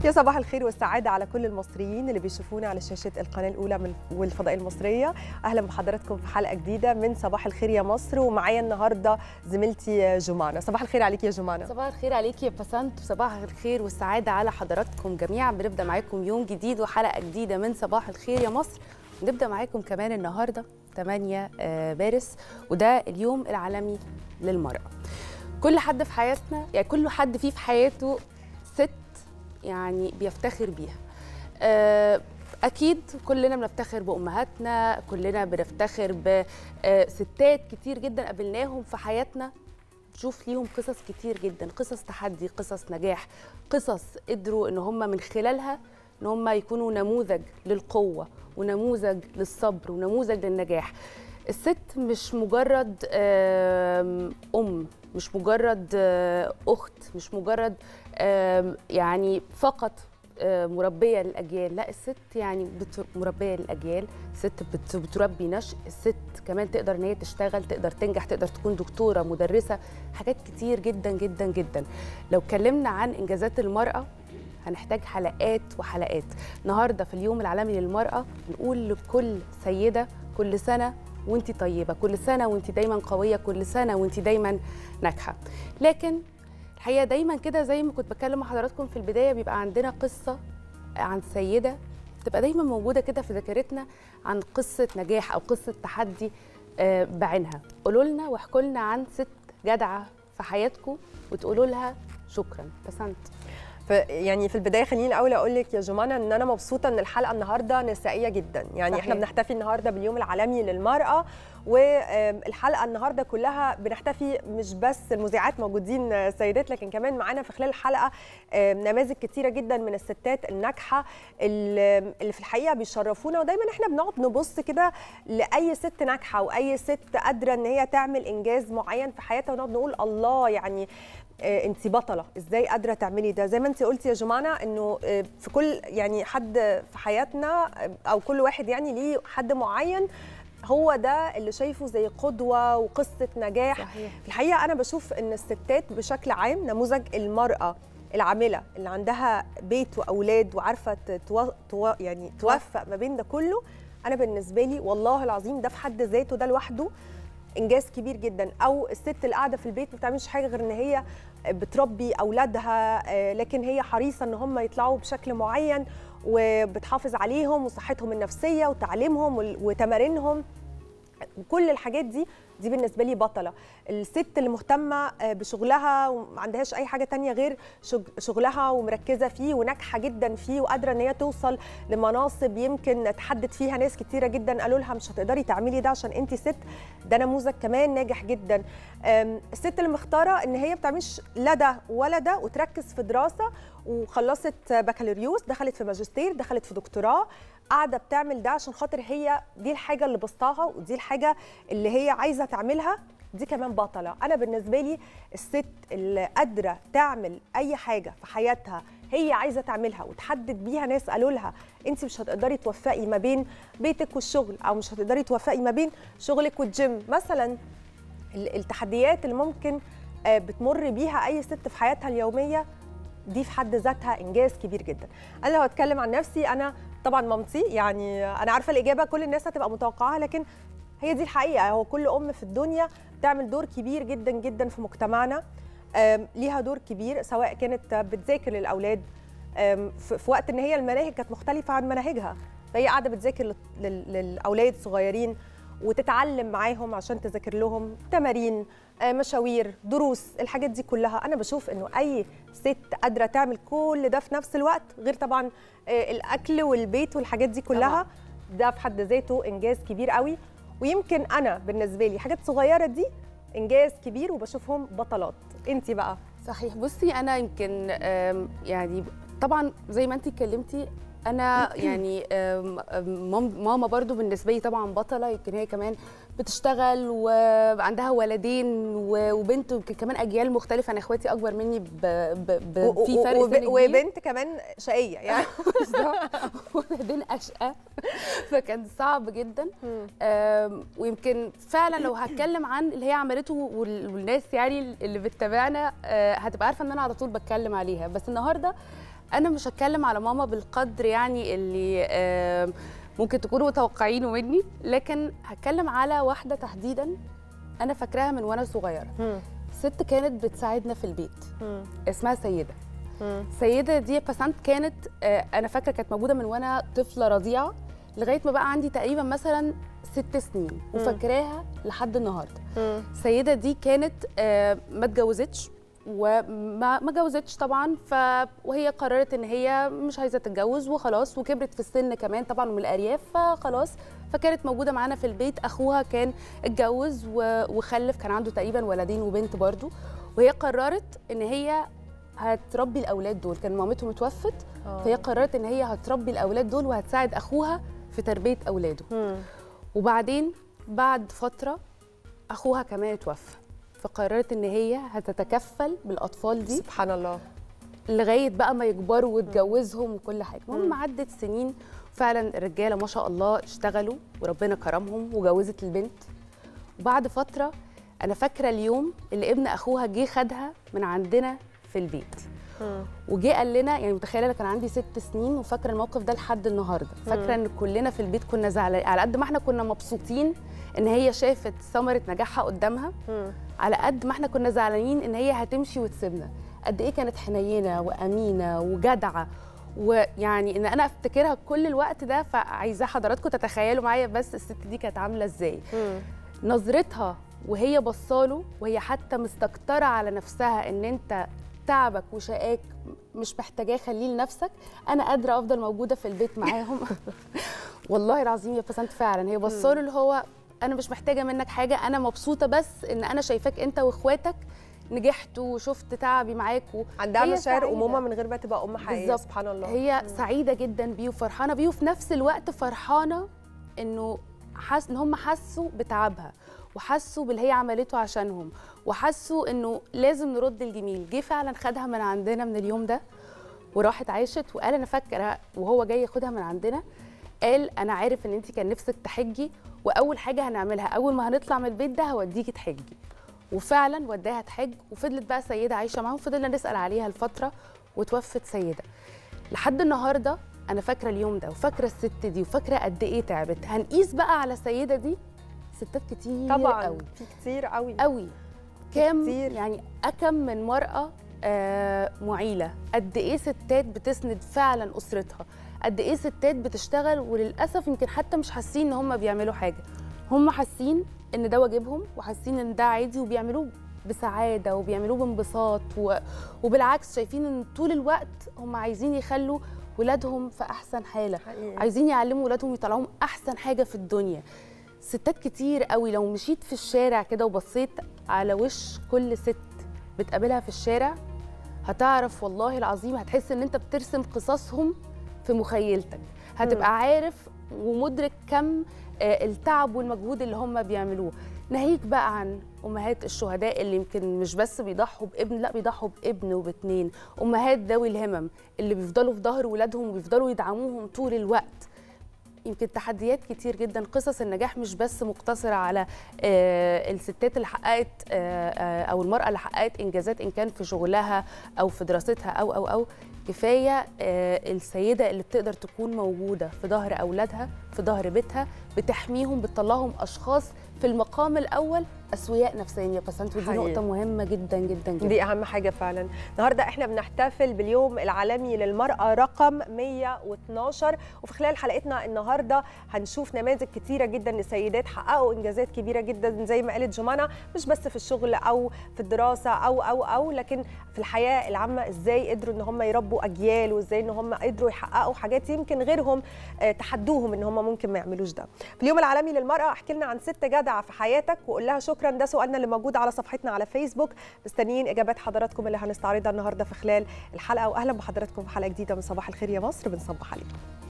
يا صباح الخير والسعادة على كل المصريين اللي بيشوفونا على شاشة القناة الأولى من والفضاء المصرية أهلا بحضراتكم في حلقة جديدة من صباح الخير يا مصر ومعايا النهاردة زميلتي جمانة صباح الخير عليك يا جمانة صباح الخير عليكي يا بسنت وصباح الخير والسعادة على حضراتكم جميعا بنبدأ معاكم يوم جديد وحلقة جديدة من صباح الخير يا مصر نبدأ معاكم كمان النهاردة 8 مارس وده اليوم العالمي للمرأة كل حد في حياتنا يعني كل حد فيه في حياته ست يعني بيفتخر بيها اكيد كلنا بنفتخر بامهاتنا كلنا بنفتخر بستات كتير جدا قابلناهم في حياتنا تشوف ليهم قصص كتير جدا قصص تحدي قصص نجاح قصص قدروا ان هم من خلالها ان هم يكونوا نموذج للقوه ونموذج للصبر ونموذج للنجاح الست مش مجرد ام مش مجرد اخت مش مجرد يعني فقط مربيه للاجيال لا الست يعني مربيه للاجيال ست بتربي نشء الست كمان تقدر ان هي تشتغل تقدر تنجح تقدر تكون دكتوره مدرسه حاجات كتير جدا جدا جدا لو اتكلمنا عن انجازات المراه هنحتاج حلقات وحلقات النهارده في اليوم العالمي للمراه نقول لكل سيده كل سنه وانت طيبه كل سنه وانت دايما قويه كل سنه وانت دايما ناجحه لكن الحقيقه دايما كده زي ما كنت بتكلم مع حضراتكم في البدايه بيبقى عندنا قصه عن سيده تبقى دايما موجوده كده في ذاكرتنا عن قصه نجاح او قصه تحدي بعينها قولوا لنا واحكوا لنا عن ست جدعه في حياتكم وتقولوا لها شكرا بسنت يعني في البدايه خليني الاول اقول لك يا جمانه ان انا مبسوطه ان الحلقه النهارده نسائيه جدا يعني صحيح. احنا بنحتفي النهارده باليوم العالمي للمراه والحلقه النهارده كلها بنحتفي مش بس المذيعات موجودين سيدات لكن كمان معانا في خلال الحلقه نماذج كتيره جدا من الستات الناجحه اللي في الحقيقه بيشرفونا ودايما احنا بنقعد نبص كده لاي ست ناجحه واي ست قادره ان هي تعمل انجاز معين في حياتها ونقعد نقول الله يعني انت بطله ازاي قادره تعملي ده زي ما انت قلتي يا جمانه انه في كل يعني حد في حياتنا او كل واحد يعني ليه حد معين هو ده اللي شايفه زي قدوه وقصه نجاح صحيح. في الحقيقه انا بشوف ان الستات بشكل عام نموذج المراه العامله اللي عندها بيت واولاد وعارفه تو... تو... يعني توفق ما بين ده كله انا بالنسبه لي والله العظيم ده في حد ذاته ده لوحده انجاز كبير جدا او الست اللي قاعده في البيت ما بتعملش حاجه غير ان هي بتربي اولادها لكن هي حريصه ان هم يطلعوا بشكل معين وبتحافظ عليهم وصحتهم النفسيه وتعليمهم وتمارينهم وكل الحاجات دي دي بالنسبه لي بطله الست اللي مهتمه بشغلها وما عندهاش اي حاجه تانية غير شغلها ومركزه فيه وناجحه جدا فيه وقادره ان هي توصل لمناصب يمكن تحدد فيها ناس كتيره جدا قالوا لها مش هتقدري تعملي ده عشان انت ست ده نموذج كمان ناجح جدا الست اللي مختاره ان هي بتعملش لا ده ولا ده وتركز في دراسه وخلصت بكالوريوس دخلت في ماجستير دخلت في دكتوراه قاعده بتعمل ده عشان خاطر هي دي الحاجه اللي بسطاها ودي الحاجه اللي هي عايزه تعملها دي كمان بطله انا بالنسبه لي الست اللي قادره تعمل اي حاجه في حياتها هي عايزه تعملها وتحدد بيها ناس قالوا لها انت مش هتقدري توفقي ما بين بيتك والشغل او مش هتقدري توفقي ما بين شغلك والجيم مثلا التحديات اللي ممكن بتمر بيها اي ست في حياتها اليوميه دي في حد ذاتها انجاز كبير جدا انا لو هتكلم عن نفسي انا طبعا مامتي يعني انا عارفه الاجابه كل الناس هتبقى متوقعاها لكن هي دي الحقيقه هو كل ام في الدنيا بتعمل دور كبير جدا جدا في مجتمعنا ليها دور كبير سواء كانت بتذاكر للاولاد في وقت ان هي المناهج كانت مختلفه عن مناهجها فهي قاعده بتذاكر للاولاد الصغيرين وتتعلم معاهم عشان تذاكر لهم تمارين مشاوير دروس الحاجات دي كلها انا بشوف انه اي ست قادره تعمل كل ده في نفس الوقت غير طبعا الاكل والبيت والحاجات دي كلها طبعا. ده في حد ذاته انجاز كبير قوي ويمكن انا بالنسبه لي حاجات صغيره دي انجاز كبير وبشوفهم بطلات انت بقى صحيح بصي انا يمكن يعني طبعا زي ما انت اتكلمتي انا يعني ماما برضو بالنسبه لي طبعا بطله يمكن هي كمان بتشتغل وعندها ولدين و- وبنت ويمكن كمان اجيال مختلفه انا اخواتي اكبر مني ب... ب... ب... في فرق وب- سن كبير وبنت كمان شقيه يعني ولدين اشقى فكان صعب جدا آم، ويمكن فعلا لو هتكلم عن اللي هي عملته وال- والناس يعني اللي بتتابعنا آه، هتبقى عارفه ان انا على طول بتكلم عليها بس النهارده انا مش هتكلم على ماما بالقدر يعني اللي آم، ممكن تكونوا متوقعينه مني لكن هتكلم على واحده تحديدا انا فاكراها من وانا صغيره ست كانت بتساعدنا في البيت اسمها سيده سيده دي بسنت كانت آه، انا فاكره كانت موجوده من وانا طفله رضيعه لغايه ما بقى عندي تقريبا مثلا ست سنين وفاكراها لحد النهارده السيده دي كانت آه، ما اتجوزتش وما ما اتجوزتش طبعا ف وهي قررت ان هي مش عايزه تتجوز وخلاص وكبرت في السن كمان طبعا من الارياف فخلاص فكانت موجوده معانا في البيت اخوها كان اتجوز و- وخلف كان عنده تقريبا ولدين وبنت برضو وهي قررت ان هي هتربي الاولاد دول كان مامتهم اتوفت فهي قررت ان هي هتربي الاولاد دول وهتساعد اخوها في تربيه اولاده وبعدين بعد فتره اخوها كمان اتوفى فقررت ان هي هتتكفل بالاطفال دي سبحان الله لغايه بقى ما يكبروا وتجوزهم وكل حاجه المهم عدت سنين فعلا الرجاله ما شاء الله اشتغلوا وربنا كرمهم وجوزت البنت وبعد فتره انا فاكره اليوم اللي ابن اخوها جه خدها من عندنا في البيت وجه قال لنا يعني متخيله انا كان عندي ست سنين وفاكره الموقف ده لحد النهارده فاكره ان كلنا في البيت كنا زعلانين على قد ما احنا كنا مبسوطين ان هي شافت ثمره نجاحها قدامها على قد ما احنا كنا زعلانين ان هي هتمشي وتسيبنا قد ايه كانت حنينه وامينه وجدعه ويعني ان انا افتكرها كل الوقت ده فعايزاه حضراتكم تتخيلوا معايا بس الست دي كانت عامله ازاي نظرتها وهي بصاله وهي حتى مستكتره على نفسها ان انت تعبك وشقاك مش محتاجاه خليه لنفسك انا قادره افضل موجوده في البيت معاهم والله العظيم يا بسنت فعلا هي بصاله اللي هو انا مش محتاجه منك حاجه انا مبسوطه بس ان انا شايفاك انت واخواتك نجحتوا وشفت تعبي معاكوا عندها هي مشاعر سعيدة. امومه من غير ما تبقى ام حقيقيه بالظبط. سبحان الله هي سعيده جدا بيه وفرحانه بيه وفي نفس الوقت فرحانه انه حس ان هم حسوا بتعبها وحسوا باللي هي عملته عشانهم وحسوا انه لازم نرد الجميل جه فعلا خدها من عندنا من اليوم ده وراحت عاشت وقال انا فاكره وهو جاي ياخدها من عندنا قال انا عارف ان انت كان نفسك تحجي واول حاجه هنعملها اول ما هنطلع من البيت ده هوديكي تحجي وفعلا وداها تحج وفضلت بقى سيده عايشه معاهم فضلنا نسال عليها الفتره وتوفت سيده لحد النهارده انا فاكره اليوم ده وفاكره الست دي وفاكره قد ايه تعبت هنقيس بقى على السيده دي ستات كتير طبعا قوي في كتير قوي قوي كام كتير. يعني اكم من مراه آه معيله قد ايه ستات بتسند فعلا اسرتها قد ايه ستات بتشتغل وللاسف يمكن حتى مش حاسين ان هم بيعملوا حاجه هم حاسين ان ده واجبهم وحاسين ان ده عادي وبيعملوه بسعاده وبيعملوه بانبساط و... وبالعكس شايفين ان طول الوقت هم عايزين يخلوا ولادهم في احسن حاله حقيقي. عايزين يعلموا ولادهم يطلعوهم احسن حاجه في الدنيا ستات كتير قوي لو مشيت في الشارع كده وبصيت على وش كل ست بتقابلها في الشارع هتعرف والله العظيم هتحس ان انت بترسم قصصهم في مخيلتك هتبقى عارف ومدرك كم آه، التعب والمجهود اللي هم بيعملوه ناهيك بقى عن امهات الشهداء اللي يمكن مش بس بيضحوا بابن لا بيضحوا بابن وباتنين امهات ذوي الهمم اللي بيفضلوا في ظهر ولادهم وبيفضلوا يدعموهم طول الوقت يمكن تحديات كتير جدا قصص النجاح مش بس مقتصرة على آه، الستات اللي حققت آه، آه، أو المرأة اللي حققت إنجازات إن كان في شغلها أو في دراستها أو أو أو كفاية آه، السيدة اللي بتقدر تكون موجودة في ظهر أولادها في ظهر بيتها بتحميهم بتطلعهم أشخاص في المقام الأول أسوياء نفسيا يا بسنت ودي حقيقي. نقطة مهمة جدا جدا جدا دي اهم حاجه فعلا النهارده احنا بنحتفل باليوم العالمي للمراه رقم 112 وفي خلال حلقتنا النهارده هنشوف نماذج كتيره جدا لسيدات حققوا انجازات كبيره جدا زي ما قالت جمانه مش بس في الشغل او في الدراسه او او او لكن في الحياه العامه ازاي قدروا ان هم يربوا اجيال وازاي ان هم قدروا يحققوا حاجات يمكن غيرهم آه، تحدوهم ان هم ممكن ما يعملوش ده في اليوم العالمي للمراه احكي لنا عن ست جدعه في حياتك وقول لها شكرا ده سؤالنا اللي موجود على صفحتنا على فيسبوك مستنيين اجابات حضراتكم اللي هنستعرضها النهارده في خلال الحلقه واهلا بحضراتكم في حلقه جديده من صباح الخير يا مصر بنصبح عليكم